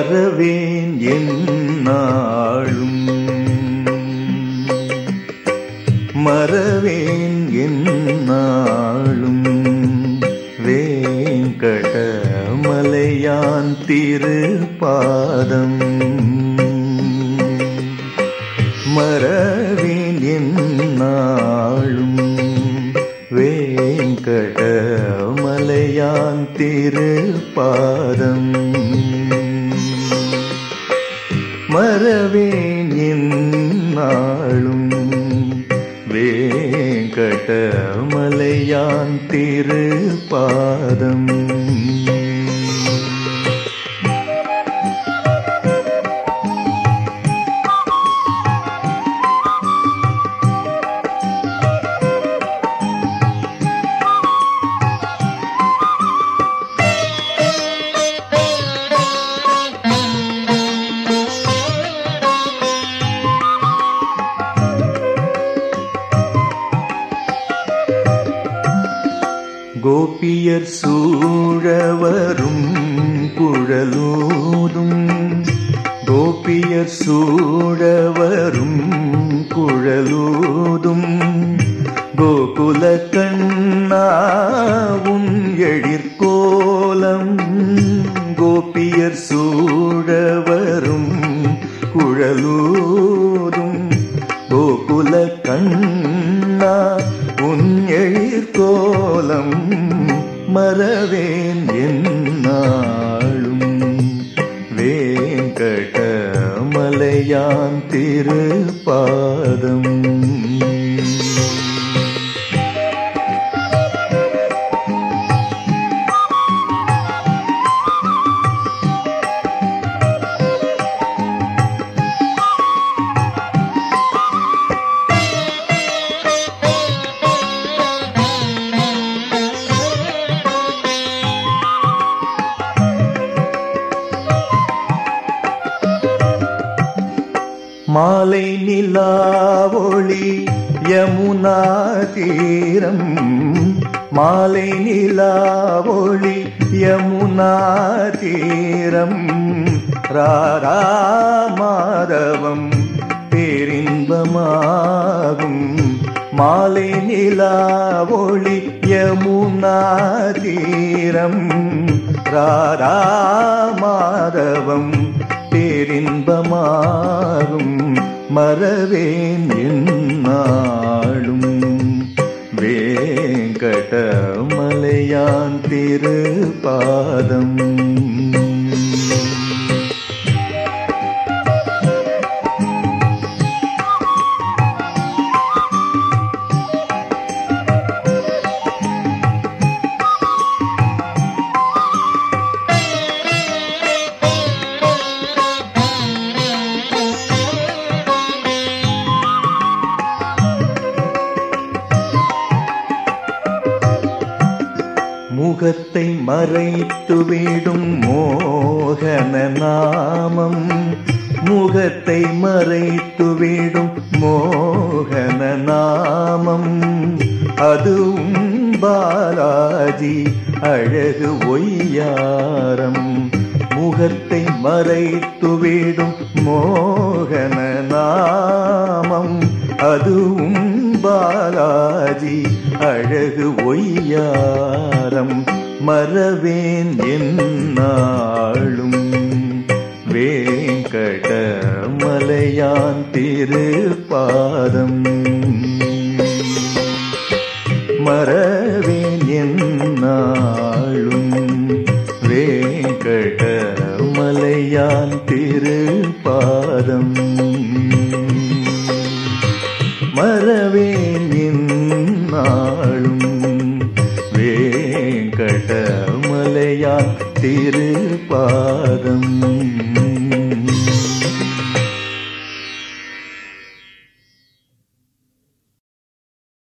மறவேன் என்னாளும் மறவேன் என்னாளும் வேங்கடமலையான் திருப்பாதம் மறவேன் என்னாளும் வேங்கடமலையான் திருப்பாதம் மறவேன் என்னாளும் வேங்கடமலையான் திருப்பாதம் கோபியர் சூழவரும் குழலூதும் கோபியர் சூழவரும் குழலூதும் கோகுல கண்ணாவும் எழிற்கோலம் கோபியர் சூழவரும் குழலூதும் கோகுல கண்ணா உன் எழிற்கோலம் மறவேன் என்னாளும் வேங்கடமலையான் திருப்பாதம் மாலை நிலாவொளி யமுனா தீரம் மாலை நிலாவொளி யமுனா தீரம் ராரா மாதவம் பேரின்பமாகும் மாலை நிலாவொளி யமுனா தீரம் ராரா மாதவம் பேரின்பமாகும் மறவேன் என்னாளும் வேங்கடமலையான் திருப்பாதம் முகத்தை மறைத்துவிடும் மோகன நாமம் முகத்தை மறைத்துவிடும் மோகன நாமம் அதுவும் பாலாஜி அழகு ஒய்யாரம் முகத்தை மறைத்துவிடும் மோகன நாமம் அதுவும் பாலாஜி அழகு ஒய்யாரம் மறவேன் என்னாளும் வேங்கடமலையான் திருப்பாதம் மறவேன் என்னாளும் வேங்கடமலையான் திருப்பாதம் மறவேன் என்னாளும் வேங்கடமலையான் திருப்பாதம்